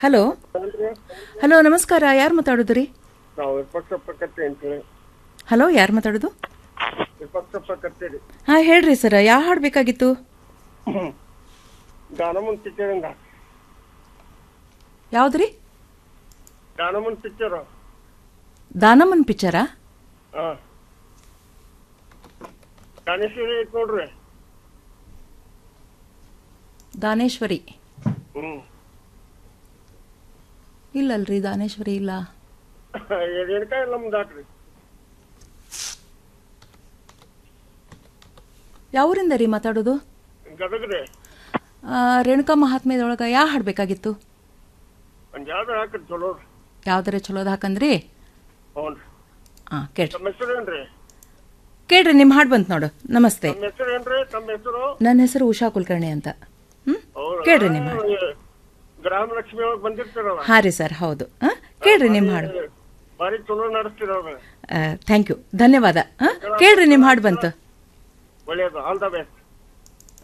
Hello ಅಂದ್ರೆ hello ನಮಸ್ಕಾರ ಯಾರು ಮಾತಾಡೋದು ರೀ ನಾವು ವಿಪಕ್ಷಪ್ಪ ಕತ್ತೆ ಅಂತೇಳಿ ಹಲೋ ಯಾರು ಮಾತಾಡೋದು ವಿಪಕ್ಷಪ್ಪ ಕತ್ತೇರಿ ಹಾಂ ಹೇಳ್ರಿ ಸರ್ ಯಾವ ಹಾಡು ಬೇಕಾಗಿತ್ತು ಗಾನಮನ್ ಪಿಕ್ಚರ್ ಇಂದ ಯಾವ್ದು ರೀ ಗಾನಮನ್ ಪಿಕ್ಚರ್ ದಾನಮ್ಮನ್ ಪಿಕ್ಚರಾ ಹಾ ಗಾನೇಶ್ವರಿ ಐತ್ ನೋಡ್ರಿ ದಾನೇಶ್ವರಿ ಹ್ಮ್ ಇಲ್ಲಲ್ರಿ ದಾನೇಶ್ವರಿ ಇಲ್ಲ ರೇಣುಕಾಯಿ ನಮ್ದು ಹಾಕ್ರಿ ಯಾವೂರಿಂದ ರೀ ಮಾತಾಡೋದು ಗದಗ್ರಿ ಆ, ರೇಣುಕಾ ಮಹಾತ್ಮೆದೊಳಗೆ ಯಾವ ಹಾಡು ಬೇಕಾಗಿತ್ತು ಒಂದ್ ಯಾವ್ದು ಹಾಕ್ರಿ ಚಲೋ ಯಾವ್ದಾರ ಚಲೋದ್ ಹಾಕಂದ್ರಿ ಹ್ಞೂ ಹಾಂ ಕೇಳ್ರಿ ತಮ್ಮ ಹೆಸರು ಏನ್ರಿ ಕೇಳ್ರಿ ನಿಮ್ಮ ಹಾಡು ಬಂತು ನೋಡು ನಮಸ್ತೆ ತಮ್ಮ ಹೆಸರು ಏನ್ರಿ ತಮ್ಮ ಹೆಸರು ನನ್ನ ಹೆಸರು ಉಷಾ ಕುಲಕರ್ಣಿ ಅಂತ ಹ್ಞೂ ಹೌದಾ? ಕೇಳ್ರಿ ನಿಮ್ಮ ಹಾಡು ಗ್ರಾಮ ಲಕ್ಷ್ಮಿ ಒಳಗೆ ಬಂದಿರ್ತೀರಲ್ಲ ಹಾಂ ರೀ ಸರ್ ಹೌದು ಹಾಂ ಕೇಳ್ರಿ ನಿಮ್ಮ ಹಾಡು ಭಾರಿ ಚಲೋ ನಡೆಸ್ತಿರೋದು ಥ್ಯಾಂಕ್ ಯು ಧನ್ಯವಾದ ಹಾಂ ಕೇಳ್ರಿ ನಿಮ್ಮ ಹಾಡು ಬಂತು ಒಳ್ಳೇದು ಆಲ್ ದ ಬೆಸ್ಟ್